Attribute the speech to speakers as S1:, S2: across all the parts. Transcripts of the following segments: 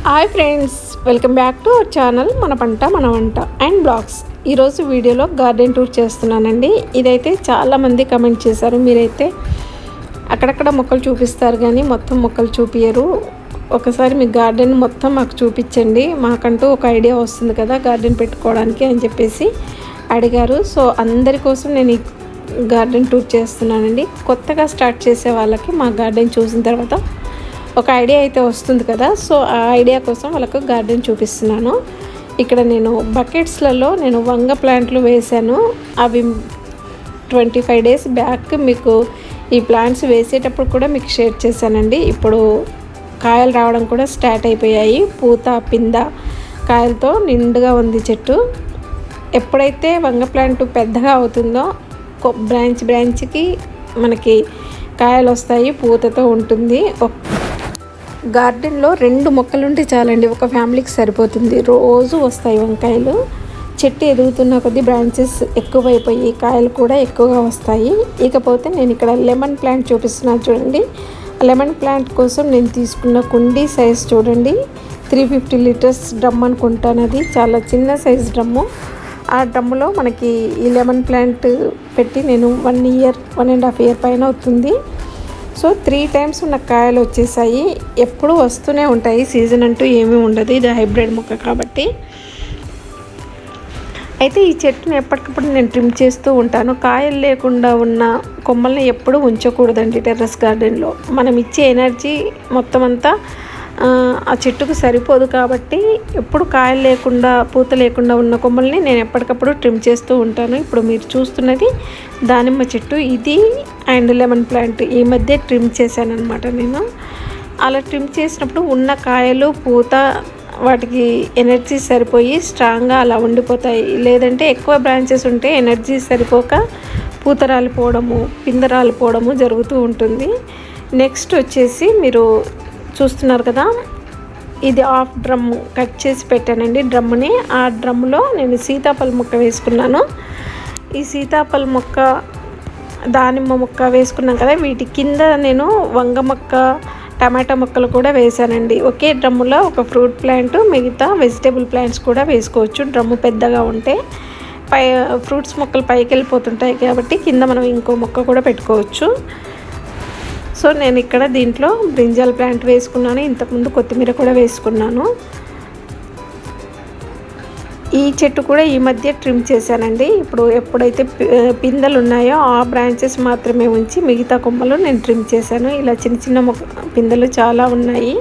S1: hi friends welcome back to our channel మన పంట మన వంట అండ్ బ్లాగ్స్ ఈరోజు వీడియోలో గార్డెన్ టూర్ చేస్తున్నానండి ఇదైతే చాలామంది కమెంట్ చేశారు మీరైతే అక్కడక్కడ మొక్కలు చూపిస్తారు కానీ మొత్తం మొక్కలు చూపించరు ఒకసారి మీ గార్డెన్ మొత్తం మాకు చూపించండి మాకంటూ ఒక ఐడియా వస్తుంది కదా గార్డెన్ పెట్టుకోవడానికి అని చెప్పేసి అడిగారు సో అందరి కోసం నేను ఈ గార్డెన్ టూర్ చేస్తున్నానండి కొత్తగా స్టార్ట్ చేసే వాళ్ళకి మా గార్డెన్ చూసిన తర్వాత ఒక ఐడియా అయితే వస్తుంది కదా సో ఆ ఐడియా కోసం వాళ్ళకు గార్డెన్ చూపిస్తున్నాను ఇక్కడ నేను బకెట్స్లలో నేను వంగ ప్లాంట్లు వేశాను అవి ట్వంటీ ఫైవ్ డేస్ బ్యాక్ మీకు ఈ ప్లాంట్స్ వేసేటప్పుడు కూడా మీకు షేర్ చేశానండి ఇప్పుడు కాయలు రావడం కూడా స్టార్ట్ అయిపోయాయి పూత పింద కాయలతో నిండుగా ఉంది చెట్టు ఎప్పుడైతే వంగ ప్లాంట్ పెద్దగా అవుతుందో కొ- బ్రాంచ్ బ్రాంచ్కి మనకి కాయలు వస్తాయి పూతతో ఉంటుంది ఒక్- గార్డెన్లో రెండు మొక్కలు ఉంటే చాలండి ఒక ఫ్యామిలీకి సరిపోతుంది రోజు వస్తాయి వంకాయలు చెట్టు ఎదుగుతున్న కొద్దీ బ్రాంచెస్ ఎక్కువైపోయి కాయలు కూడా ఎక్కువగా వస్తాయి ఇకపోతే నేను ఇక్కడ లెమన్ ప్లాంట్ చూపిస్తున్నాను చూడండి లెమన్ ప్లాంట్ కోసం నేను తీసుకున్న కుండీ సైజ్ చూడండి త్రీ ఫిఫ్టీ లీటర్స్ డ్రమ్ అనుకుంటాను అది చాలా చిన్న సైజ్ డ్రమ్ము ఆ డ్రమ్ములో మనకి ఈ లెమన్ ప్లాంట్ పెట్టి నేను one year one and half year పైన అవుతుంది సో త్రీ టైమ్స్ ఉన్న కాయలు వచ్చేసాయి ఎప్పుడు వస్తూనే ఉంటాయి సీజన్ అంటూ ఏమీ ఉండదు ఇది హైబ్రిడ్ మొక్క కాబట్టి అయితే ఈ చెట్టుని ఎప్పటికప్పుడు నేను ట్రిమ్ చేస్తూ ఉంటాను కాయలు లేకుండా ఉన్న కొమ్మల్ని ఎప్పుడూ ఉంచకూడదండి టెర్రస్ గార్డెన్లో మనం ఇచ్చే ఎనర్జీ మొత్తం అంతా ఆ, ఆ చెట్టుకు సరిపోదు కాబట్టి ఎప్పుడు కాయలు లేకుండా పూత లేకుండా ఉన్న కొమ్మల్ని నేను ఎప్పటికప్పుడు ట్రిమ్ చేస్తూ ఉంటాను ఇప్పుడు మీరు చూస్తున్నది దానిమ్మ చెట్టు ఇది అండ్ లెమన్ ప్లాంట్ ఈ మధ్య ట్రిమ్ చేశాను అనమాట నేను అలా ట్రిమ్ చేసినప్పుడు ఉన్న కాయలు పూత వాటికి ఎనర్జీ సరిపోయి స్ట్రాంగ్గా అలా ఉండిపోతాయి లేదంటే ఎక్కువ బ్రాంచెస్ ఉంటే ఎనర్జీ సరిపోక పూత రాలిపోవడము పింద రాలిపోవడము జరుగుతూ ఉంటుంది నెక్స్ట్ వచ్చేసి మీరు చూస్తున్నారు కదా ఇది హాఫ్ డ్రమ్ కట్ చేసి పెట్టానండి డ్రమ్ని ఆ డ్రమ్లో నేను సీతాఫల మొక్క వేసుకున్నాను ఈ సీతాఫల మొక్క దానిమ్మ మొక్క వేసుకున్నాం కదా వీటి కింద నేను వంగ మొక్క టమాటా మొక్కలు కూడా వేసానండి ఒకే డ్రమ్ములో ఒక ఫ్రూట్ ప్లాంట్ మిగతా వెజిటేబుల్ ప్లాంట్స్ కూడా వేసుకోవచ్చు డ్రమ్ము పెద్దగా ఉంటే పై ఫ్రూట్స్ మొక్కలు పైకి వెళ్ళిపోతుంటాయి కాబట్టి కింద మనం ఇంకో మొక్క కూడా పెట్టుకోవచ్చు సో నేను ఇక్కడ దీంట్లో బ్రింజాల్ ప్లాంట్ వేసుకున్నాను ఇంతకుముందు కొత్తిమీర కూడా వేసుకున్నాను ఈ చెట్టు కూడా ఈ మధ్య ట్రిమ్ చేశానండి ఇప్పుడు ఎప్పుడైతే పి- పిందెలు ఉన్నాయో ఆ బ్రాంచెస్ మాత్రమే ఉంచి మిగతా కొమ్మలు నేను ట్రిమ్ చేశాను ఇలా చిన్న చిన్న మొక్క పిందెలు చాలా ఉన్నాయి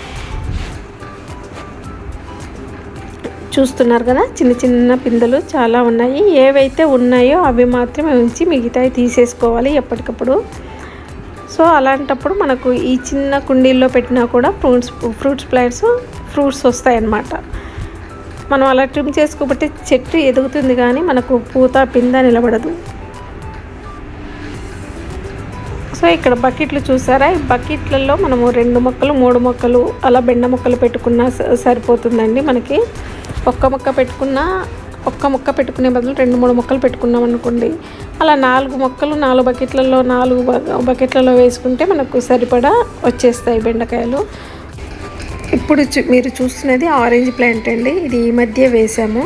S1: చూస్తున్నారు కదా చిన్న చిన్న పిందెలు చాలా ఉన్నాయి ఏవైతే ఉన్నాయో అవి మాత్రమే ఉంచి మిగతాయి తీసేసుకోవాలి ఎప్పటికప్పుడు సో అలాంటప్పుడు మనకు ఈ చిన్న కుండీల్లో పెట్టినా కూడా ఫ్రూట్స్ ఫ్రూట్స్ ప్లాంట్స్ ఫ్రూట్స్ వస్తాయన్నమాట మనం అలా ట్రిమ్ చేసుకోబట్టి చెట్టు ఎదుగుతుంది కానీ మనకు పూత పింద నిలబడదు సో ఇక్కడ బకెట్లు చూసారా ఈ బకెట్లలో మనము రెండు మొక్కలు మూడు మొక్కలు అలా బెండ మొక్కలు పెట్టుకున్నా స- సరిపోతుందండి మనకి ఒక్క మొక్క పెట్టుకున్నా ఒక్క మొక్క పెట్టుకునే బదులు రెండు మూడు మొక్కలు పెట్టుకున్నాం అనుకోండి అలా నాలుగు మొక్కలు నాలుగు బకెట్లలో నాలుగు బ- బకెట్లలో వేసుకుంటే మనకు సరిపడా వచ్చేస్తాయి బెండకాయలు ఇప్పుడు చూ- మీరు చూస్తున్నది ఆరెంజ్ ప్లాంట్ అండి ఇది ఈ మధ్య వేసాము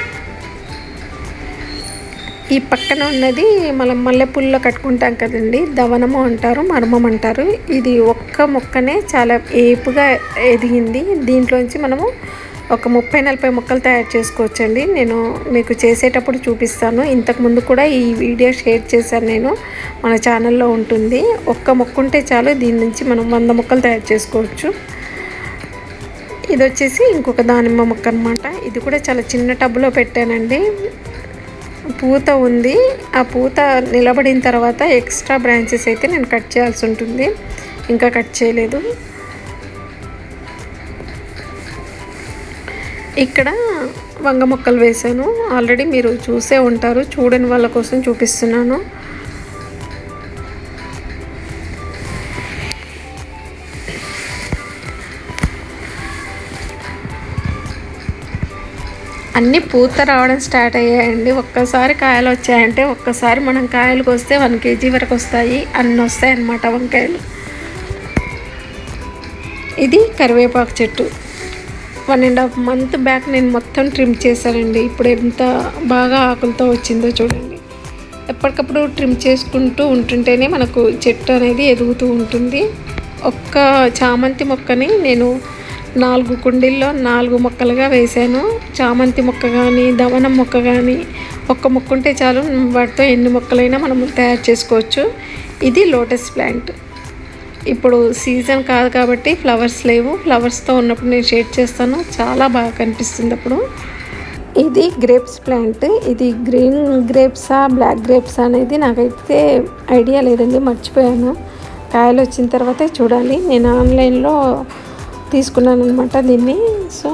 S1: ఈ పక్కన ఉన్నది మనం మల్లెపూల్లో కట్టుకుంటాం కదండి దవనము అంటారు మర్మం అంటారు ఇది ఒక్క మొక్కనే చాలా ఏపుగా ఎదిగింది దీంట్లోంచి మనము ఒక ముప్పై నలభై మొక్కలు తయారు చేసుకోవచ్చండి నేను మీకు చేసేటప్పుడు చూపిస్తాను ఇంతకు ముందు కూడా ఈ వీడియో షేర్ చేశాను నేను మన ఛానల్లో ఉంటుంది ఒక్క మొక్క ఉంటే చాలు దీని నుంచి మనం వంద మొక్కలు తయారు చేసుకోవచ్చు ఇది వచ్చేసి ఇంకొక దానిమ్మ మొక్క అనమాట ఇది కూడా చాలా చిన్న టబ్లో పెట్టానండి పూత ఉంది ఆ పూత నిలబడిన తర్వాత ఎక్స్ట్రా బ్రాంచెస్ అయితే నేను కట్ చేయాల్సి ఉంటుంది ఇంకా కట్ చేయలేదు ఇక్కడ వంగ మొక్కలు వేశాను ఆల్రెడీ మీరు చూసే ఉంటారు చూడని వాళ్ళ కోసం చూపిస్తున్నాను అన్నీ పూత రావడం స్టార్ట్ అయ్యాయండి ఒక్కసారి కాయలు వచ్చాయంటే ఒక్కసారి మనం కాయలకు వస్తే వన్ కేజీ వరకు వస్తాయి అన్నీ వస్తాయి అన్నమాట వంకాయలు ఇది కరివేపాకు చెట్టు one and half month back నేను మొత్తం ట్రిమ్ చేశానండి ఇప్పుడు ఎంత బాగా ఆకులతో వచ్చిందో చూడండి ఎప్పటికప్పుడు ట్రిమ్ చేసుకుంటూ ఉంటుంటేనే మనకు చెట్టు అనేది ఎదుగుతూ ఉంటుంది ఒక్క చామంతి మొక్కని నేను నాలుగు కుండీల్లో నాలుగు మొక్కలుగా వేశాను చామంతి మొక్క కానీ దవనం మొక్క కానీ ఒక్క మొక్క ఉంటే చాలు వాటితో ఎన్ని మొక్కలైనా మనం తయారు చేసుకోవచ్చు ఇది లోటస్ ప్లాంట్ ఇప్పుడు సీజన్ కాదు కాబట్టి ఫ్లవర్స్ లేవు ఫ్లవర్స్తో ఉన్నప్పుడు నేను షేడ్ చేస్తాను చాలా బాగా కనిపిస్తుంది అప్పుడు ఇది గ్రేప్స్ ప్లాంట్ ఇది గ్రీన్ గ్రేప్సా బ్లాక్ గ్రేప్స్ అనేది నాకైతే ఐడియా లేదండి మర్చిపోయాను కాయలు వచ్చిన తర్వాతే చూడాలి నేను ఆన్లైన్లో తీసుకున్నాను అనమాట దీన్ని సో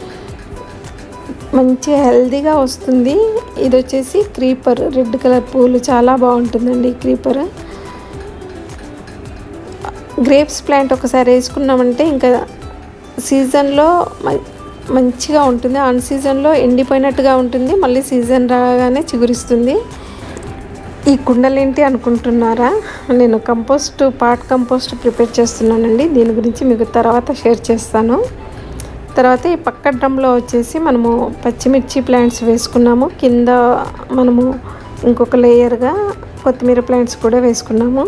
S1: మంచి హెల్దీగా వస్తుంది ఇది వచ్చేసి క్రీపర్ రెడ్ కలర్ పూలు చాలా బాగుంటుందండి ఈ క్రీపర్ గ్రేప్స్ ప్లాంట్ ఒకసారి వేసుకున్నామంటే ఇంకా సీజన్లో మంచిగా ఉంటుంది అన్ సీజన్లో ఎండిపోయినట్టుగా ఉంటుంది మళ్ళీ సీజన్ రాగానే చిగురిస్తుంది ఈ కుండలేంటి అనుకుంటున్నారా నేను కంపోస్ట్ పాట్ కంపోస్ట్ ప్రిపేర్ చేస్తున్నానండి దీని గురించి మీకు తర్వాత షేర్ చేస్తాను తర్వాత ఈ పక్క డ్రమ్లో వచ్చేసి మనము పచ్చిమిర్చి ప్లాంట్స్ వేసుకున్నాము కింద మనము ఇంకొక లేయర్గా కొత్తిమీర ప్లాంట్స్ కూడా వేసుకున్నాము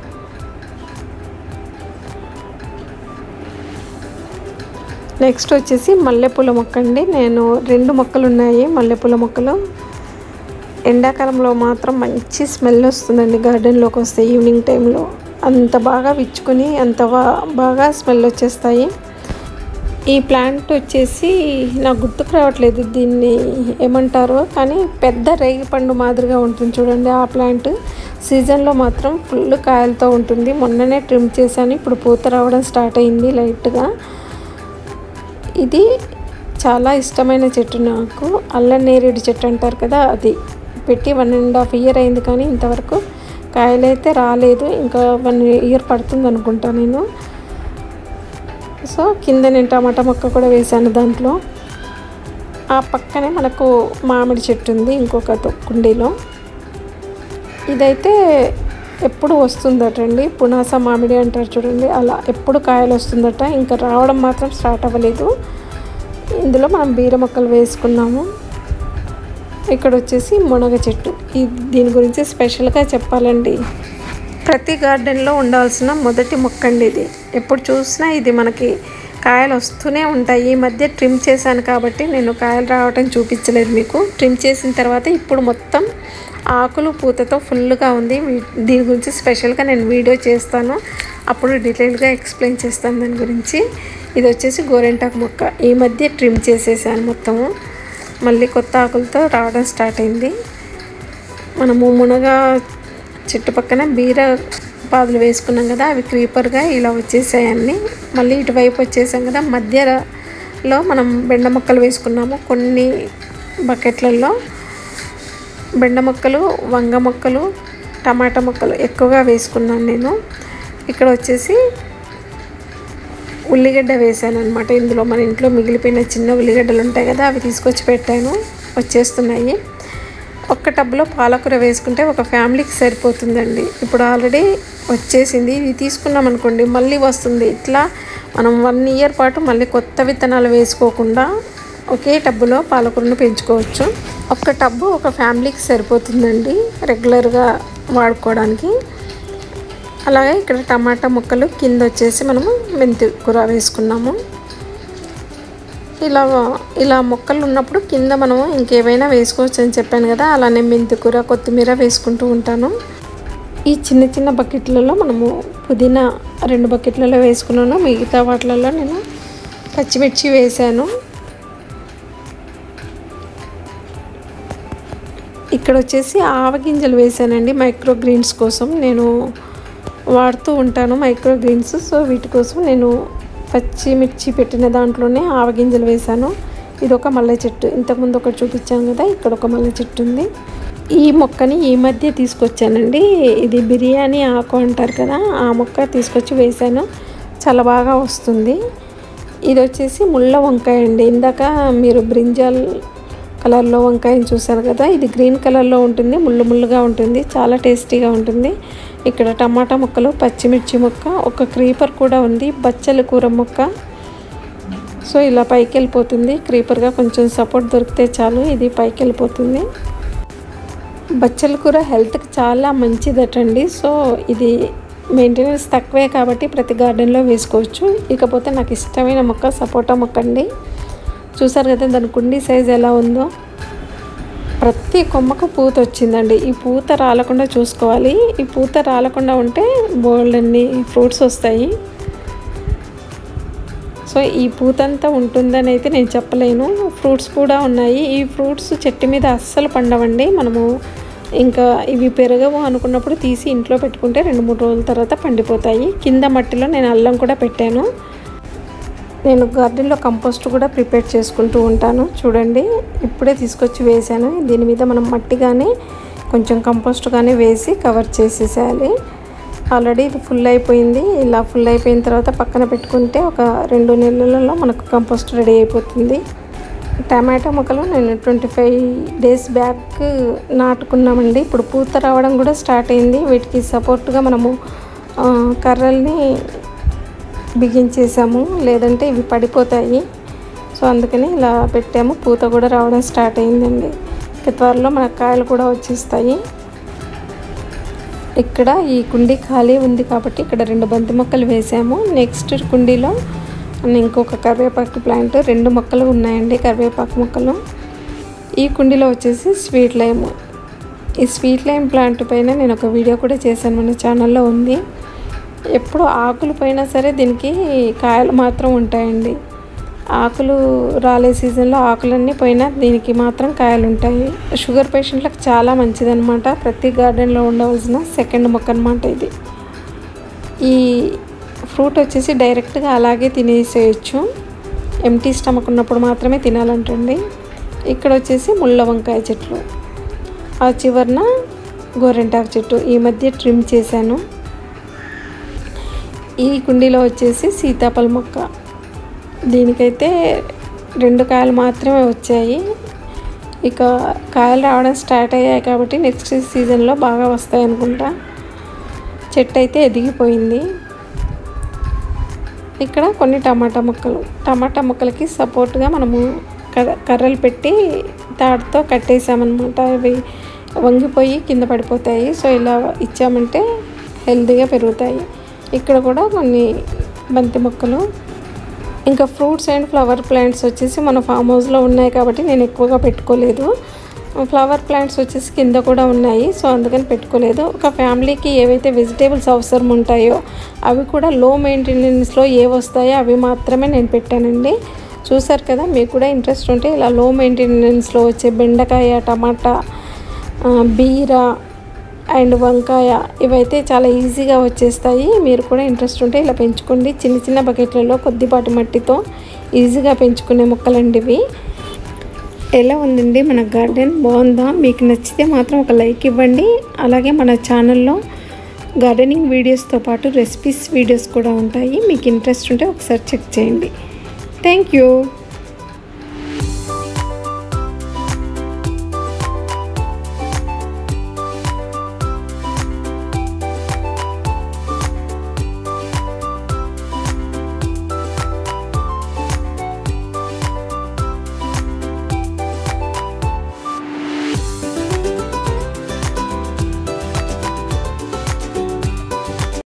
S1: నెక్స్ట్ వచ్చేసి మల్లెపూల మొక్క అండి నేను రెండు మొక్కలు ఉన్నాయి మల్లెపూల మొక్కలు ఎండాకాలంలో మాత్రం మంచి స్మెల్ వస్తుందండి గార్డెన్లోకి వస్తే ఈవినింగ్ టైంలో అంత బాగా విచ్చుకొని అంత బాగా స్మెల్ వచ్చేస్తాయి ఈ ప్లాంట్ వచ్చేసి నాకు గుర్తుకు రావట్లేదు దీన్ని ఏమంటారో కానీ పెద్ద రేగి పండు మాదిరిగా ఉంటుంది చూడండి ఆ ప్లాంట్ సీజన్లో మాత్రం ఫుల్ కాయలతో ఉంటుంది మొన్ననే ట్రిమ్ చేశాను ఇప్పుడు పూత రావడం స్టార్ట్ అయింది లైట్గా ఇది చాలా ఇష్టమైన చెట్టు నాకు అల్లం నేరేడు చెట్టు అంటారు కదా అది పెట్టి వన్ అండ్ హాఫ్ ఇయర్ అయింది కానీ ఇంతవరకు కాయలైతే రాలేదు ఇంకా వన్ ఇయర్ పడుతుంది అనుకుంటా నేను సో కింద నేను టమాటా మొక్క కూడా వేశాను దాంట్లో ఆ పక్కనే మనకు మామిడి చెట్టు ఉంది ఇంకొక కుండీలో ఇదైతే ఎప్పుడు వస్తుందటండి పునాస మామిడి అంటారు చూడండి అలా ఎప్పుడు కాయలు వస్తుందట ఇంకా రావడం మాత్రం స్టార్ట్ అవ్వలేదు ఇందులో మనం బీర మొక్కలు వేసుకున్నాము ఇక్కడ వచ్చేసి మునగ చెట్టు ఈ దీని గురించి స్పెషల్గా చెప్పాలండి ప్రతి గార్డెన్లో ఉండాల్సిన మొదటి మొక్క అండి ఇది ఎప్పుడు చూసినా ఇది మనకి కాయలు వస్తూనే ఉంటాయి ఈ మధ్య ట్రిమ్ చేశాను కాబట్టి నేను కాయలు రావటం చూపించలేదు మీకు ట్రిమ్ చేసిన తర్వాత ఇప్పుడు మొత్తం ఆకులు పూతతో ఫుల్గా ఉంది దీని గురించి స్పెషల్గా నేను వీడియో చేస్తాను అప్పుడు డీటెయిల్గా ఎక్స్ప్లెయిన్ చేస్తాను దాని గురించి ఇది వచ్చేసి గోరెంటాకు మొక్క ఈ మధ్య ట్రిమ్ చేసేసాను మొత్తము మళ్ళీ కొత్త ఆకులతో రావడం స్టార్ట్ అయింది మనము మునగా చెట్టు పక్కన బీర పాదులు వేసుకున్నాం కదా అవి క్రీపర్గా ఇలా వచ్చేసాయి అన్నీ మళ్ళీ ఇటువైపు వచ్చేసాం కదా మధ్యలో మనం బెండ మొక్కలు వేసుకున్నాము కొన్ని బకెట్లలో బెండ మొక్కలు వంగ మొక్కలు టమాటా మొక్కలు ఎక్కువగా వేసుకున్నాను నేను ఇక్కడ వచ్చేసి ఉల్లిగడ్డ వేసాను అనమాట ఇందులో మన ఇంట్లో మిగిలిపోయిన చిన్న ఉల్లిగడ్డలు ఉంటాయి కదా అవి తీసుకొచ్చి పెట్టాను వచ్చేస్తున్నాయి ఒక్క టబ్లో పాలకూర వేసుకుంటే ఒక ఫ్యామిలీకి సరిపోతుందండి ఇప్పుడు ఆల్రెడీ వచ్చేసింది ఇది తీసుకున్నాం అనుకోండి మళ్ళీ వస్తుంది ఇట్లా మనం వన్ ఇయర్ పాటు మళ్ళీ కొత్త విత్తనాలు వేసుకోకుండా ఒకే టబ్బులో పాలకూరను పెంచుకోవచ్చు ఒక్క టబ్బు ఒక ఫ్యామిలీకి సరిపోతుందండి రెగ్యులర్గా వాడుకోవడానికి అలాగే ఇక్కడ టమాటా ముక్కలు కింద వచ్చేసి మనము మెంతి కూర వేసుకున్నాము ఇలా ఇలా మొక్కలు ఉన్నప్పుడు కింద మనము ఇంకేమైనా వేసుకోవచ్చు అని చెప్పాను కదా అలానే మెంతి కూర కొత్తిమీర వేసుకుంటూ ఉంటాను ఈ చిన్న చిన్న బకెట్లలో మనము పుదీనా రెండు బకెట్లలో వేసుకున్నాను మిగతా వాటిలలో నేను పచ్చిమిర్చి వేసాను ఇక్కడ వచ్చేసి ఆవగింజలు వేసానండి మైక్రో గ్రీన్స్ కోసం నేను వాడుతూ ఉంటాను మైక్రో గ్రీన్స్ సో వీటి కోసం నేను పచ్చిమిర్చి పెట్టిన దాంట్లోనే ఆవగింజలు వేశాను ఇది ఒక మల్లె చెట్టు ఇంతకుముందు ఒకటి చూపించాను కదా ఇక్కడ ఒక మల్లె చెట్టు ఉంది ఈ మొక్కని ఈ మధ్య తీసుకొచ్చానండి ఇది బిర్యానీ ఆకు అంటారు కదా ఆ మొక్క తీసుకొచ్చి వేశాను చాలా బాగా వస్తుంది ఇది వచ్చేసి ముళ్ళ వంకాయ అండి ఇందాక మీరు బ్రింజాల్ కలర్లో వంకాయని చూసారు కదా ఇది గ్రీన్ కలర్లో ఉంటుంది ముళ్ళు ముళ్ళుగా ఉంటుంది చాలా టేస్టీగా ఉంటుంది ఇక్కడ టమాటా ముక్కలు పచ్చిమిర్చి ముక్క ఒక క్రీపర్ కూడా ఉంది బచ్చల కూర ముక్క సో ఇలా పైకి వెళ్ళిపోతుంది క్రీపర్గా కొంచెం సపోర్ట్ దొరికితే చాలు ఇది పైకి వెళ్ళిపోతుంది బచ్చల కూర హెల్త్కి చాలా మంచిదటండి సో ఇది మెయింటెనెన్స్ తక్కువే కాబట్టి ప్రతి గార్డెన్లో వేసుకోవచ్చు ఇకపోతే నాకు ఇష్టమైన మొక్క సపోటా మొక్క అండి చూసారు కదా దాని కుండీ సైజ్ ఎలా ఉందో ప్రతి కొమ్మకు పూత వచ్చిందండి ఈ పూత రాలకుండా చూసుకోవాలి ఈ పూత రాలకుండా ఉంటే బోల్డ్ అన్ని ఫ్రూట్స్ వస్తాయి సో ఈ పూత అంతా ఉంటుందని అయితే నేను చెప్పలేను ఫ్రూట్స్ కూడా ఉన్నాయి ఈ ఫ్రూట్స్ చెట్టు మీద అస్సలు పండవండి మనము ఇంకా ఇవి పెరగవు అనుకున్నప్పుడు తీసి ఇంట్లో పెట్టుకుంటే రెండు మూడు రోజుల తర్వాత పండిపోతాయి కింద మట్టిలో నేను అల్లం కూడా పెట్టాను నేను గార్డెన్లో కంపోస్ట్ కూడా ప్రిపేర్ చేసుకుంటూ ఉంటాను చూడండి ఇప్పుడే తీసుకొచ్చి వేసాను దీని మీద మనం మట్టి కానీ కొంచెం కంపోస్ట్ కానీ వేసి కవర్ చేసేసేయాలి ఆల్రెడీ ఇది ఫుల్ అయిపోయింది ఇలా ఫుల్ అయిపోయిన తర్వాత పక్కన పెట్టుకుంటే ఒక రెండు నెలలలో మనకు కంపోస్ట్ రెడీ అయిపోతుంది టమాటా మొక్కలు నేను ట్వంటీ ఫైవ్ డేస్ బ్యాక్ నాటుకున్నామండి ఇప్పుడు పూత రావడం కూడా స్టార్ట్ అయింది వీటికి సపోర్ట్గా మనము ఆ, కర్రల్ని బిగించేసాము లేదంటే ఇవి పడిపోతాయి సో అందుకని ఇలా పెట్టాము పూత కూడా రావడం స్టార్ట్ అయిందండి ఇక త్వరలో మనకు కాయలు కూడా వచ్చేస్తాయి ఇక్కడ ఈ కుండీ ఖాళీ ఉంది కాబట్టి ఇక్కడ రెండు బంతి మొక్కలు వేసాము నెక్స్ట్ కుండీలో ఇంకొక కరివేపాకు ప్లాంట్ రెండు మొక్కలు ఉన్నాయండి కరివేపాకు మొక్కలు ఈ కుండీలో వచ్చేసి స్వీట్ లైమ్ ఈ స్వీట్ లైమ్ ప్లాంట్ పైన నేను ఒక వీడియో కూడా చేశాను మన ఛానల్లో ఉంది ఎప్పుడు ఆకులు పోయినా సరే దీనికి కాయలు మాత్రం ఉంటాయండి ఆకులు రాలే సీజన్లో ఆకులన్నీ పోయినా దీనికి మాత్రం కాయలు ఉంటాయి షుగర్ పేషెంట్లకు చాలా మంచిదన్నమాట ప్రతి గార్డెన్లో ఉండవలసిన సెకండ్ మొక్క అనమాట ఇది ఈ ఫ్రూట్ వచ్చేసి డైరెక్ట్గా అలాగే తినేసేయచ్చు ఎంటీ స్టమక్ ఉన్నప్పుడు మాత్రమే తినాలంటండి ఇక్కడ వచ్చేసి ముళ్ళ వంకాయ చెట్లు ఆ చివరన గోరెంటాకు చెట్టు ఈ మధ్య ట్రిమ్ చేశాను ఈ కుండీలో వచ్చేసి సీతాఫల మొక్క దీనికైతే రెండు కాయలు మాత్రమే వచ్చాయి ఇక కాయలు రావడం స్టార్ట్ అయ్యాయి కాబట్టి నెక్స్ట్ సీజన్లో బాగా వస్తాయి అనుకుంటా చెట్టు అయితే ఎదిగిపోయింది ఇక్కడ కొన్ని టమాటా మొక్కలు టమాటా మొక్కలకి సపోర్ట్గా మనము కర్ర- కర్రలు పెట్టి తాడుతో కట్టేసామన్నమాట అవి వంగిపోయి కింద పడిపోతాయి సో ఇలా ఇచ్చామంటే హెల్తీగా పెరుగుతాయి ఇక్కడ కూడా కొన్ని బంతి మొక్కలు ఇంకా ఫ్రూట్స్ అండ్ ఫ్లవర్ ప్లాంట్స్ వచ్చేసి మన ఫామ్ హౌస్లో ఉన్నాయి కాబట్టి నేను ఎక్కువగా పెట్టుకోలేదు ఫ్లవర్ ప్లాంట్స్ వచ్చేసి కింద కూడా ఉన్నాయి సో అందుకని పెట్టుకోలేదు ఒక ఫ్యామిలీకి ఏవైతే వెజిటేబుల్స్ అవసరం ఉంటాయో అవి కూడా లో మెయింటెనెన్స్లో ఏ వస్తాయో అవి మాత్రమే నేను పెట్టానండి చూసారు కదా మీకు కూడా ఇంట్రెస్ట్ ఉంటే ఇలా లో మెయింటెనెన్స్లో వచ్చే బెండకాయ టమాటా ఆ, బీర అండ్ వంకాయ ఇవైతే చాలా ఈజీగా వచ్చేస్తాయి మీరు కూడా ఇంట్రెస్ట్ ఉంటే ఇలా పెంచుకోండి చిన్న చిన్న బకెట్లలో కొద్దిపాటి మట్టితో ఈజీగా పెంచుకునే మొక్కలండి ఇవి ఎలా ఉందండి మన గార్డెన్ బాగుందా మీకు నచ్చితే మాత్రం ఒక లైక్ ఇవ్వండి అలాగే మన ఛానల్లో గార్డెనింగ్ వీడియోస్తో పాటు రెసిపీస్ వీడియోస్ కూడా ఉంటాయి మీకు ఇంట్రెస్ట్ ఉంటే ఒకసారి చెక్ చేయండి థ్యాంక్ యూ